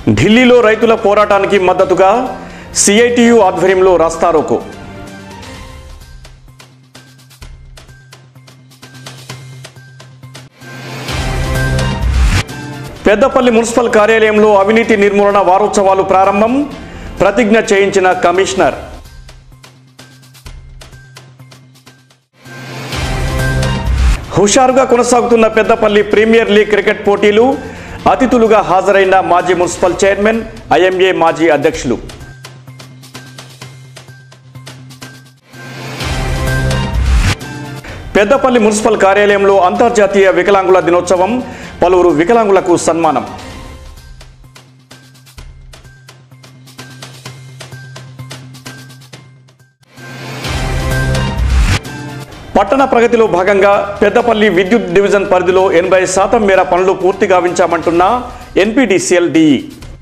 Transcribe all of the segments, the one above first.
ఢిల్లీలో రైతుల పోరాటానికి మద్దతుగా సిఐటియు ఆధ్వర్యంలో రాస్తారోకో పెద్దపల్లి మున్సిపల్ కార్యాలయంలో అవినీతి నిర్మూలన వారోత్సవాలు ప్రారంభం ప్రతిజ్ఞ చేయించిన కమిషనర్ హుషారుగా కొనసాగుతున్న పెద్దపల్లి ప్రీమియర్ లీగ్ క్రికెట్ పోటీలు అతిథులుగా హాజరైన మాజీ మున్సిపల్ చైర్మన్ ఐఎంఏ మాజీ అధ్యక్షులు పెద్దపల్లి మున్సిపల్ కార్యాలయంలో అంతర్జాతీయ వికలాంగుల దినోత్సవం పలువురు వికలాంగులకు సన్మానం పట్టణ ప్రగతిలో భాగంగా పెద్దపల్లి విద్యుత్ డివిజన్ పరిధిలో ఎనభై శాతం మేర పనులు పూర్తి గావించామంటున్న ఎన్పీడీసీఎల్ డిఈ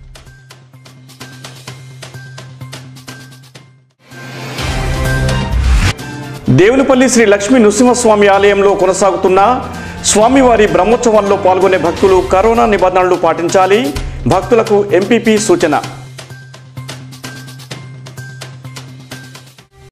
దేవునిపల్లి శ్రీ లక్ష్మీ నృసింహస్వామి ఆలయంలో కొనసాగుతున్న స్వామివారి బ్రహ్మోత్సవాల్లో పాల్గొనే భక్తులు కరోనా నిబంధనలు పాటించాలి భక్తులకు ఎంపీపీ సూచన